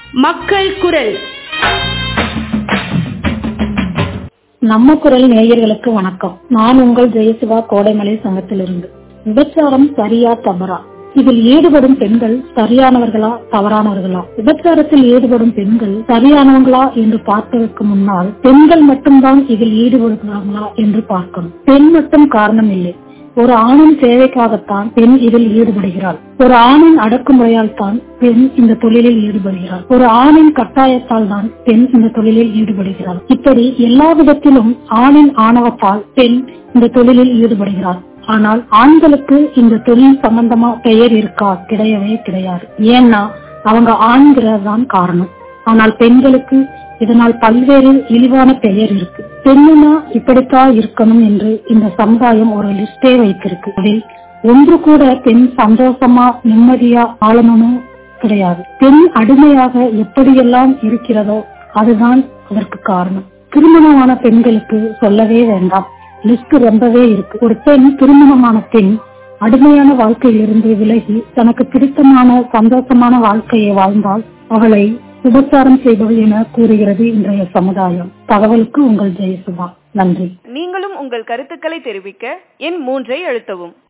மக்கள் குரல் நம்ம குரல் நேயர்களுக்கு வணக்கம் நான் உங்கள் ஜெயசிவா கோடைமலை சங்கத்திலிருந்து விபச்சாரம் சரியா தவறா இதில் ஈடுபடும் பெண்கள் சரியானவர்களா தவறானவர்களா விபச்சாரத்தில் ஈடுபடும் பெண்கள் சரியானவங்களா என்று பார்ப்பதற்கு முன்னால் பெண்கள் மட்டும்தான் இதில் ஈடுபடுகிறார்களா என்று பார்க்கணும் பெண் மட்டும் காரணம் இல்லை ஒரு ஆணின் சேவைக்காகத்தான் பெண் இதில் ஈடுபடுகிறாள் ஒரு ஆணின் அடக்குமுறையால் தான் பெண் இந்த தொழிலில் ஈடுபடுகிறாள் ஒரு ஆணின் கட்டாயத்தால் தான் பெண் இந்த தொழிலில் ஈடுபடுகிறாள் இப்படி எல்லா விதத்திலும் ஆணின் ஆணவத்தால் பெண் இந்த தொழிலில் ஈடுபடுகிறாள் ஆனால் ஆண்களுக்கு இந்த தொழில் சம்பந்தமா பெயர் இருக்கா கிடையவே கிடையாது ஏன்னா அவங்க ஆண்கிறதான் காரணம் ஆனால் பெண்களுக்கு இதனால் பல்வேறு இழிவான பெயர் இருக்கு பெண்ணுனா இப்படித்தான் இருக்கணும் என்று இந்த சமுதாயம் ஒரு லிஸ்டே வைத்திருக்கு அதில் ஒன்று கூட பெண் சந்தோஷமா நிம்மதியா வாழணும்னு கிடையாது பெண் அடிமையாக எப்படியெல்லாம் இருக்கிறதோ அதுதான் அதற்கு காரணம் திருமணமான பெண்களுக்கு சொல்லவே வேண்டாம் லிஸ்ட் ரொம்பவே இருக்கு ஒரு பெண் திருமணமான பெண் அடிமையான வாழ்க்கையிலிருந்து விலகி தனக்கு பிடித்தமான சந்தோஷமான வாழ்க்கையை வாழ்ந்தால் அவளை விபச்சாரம் செய்பவள் என கூறுகிறது இன்றைய சமுதாயம் தகவலுக்கு உங்கள் ஜெயசுபா நன்றி நீங்களும் உங்கள் கருத்துக்களை தெரிவிக்க எண் மூன்றை அழுத்தவும்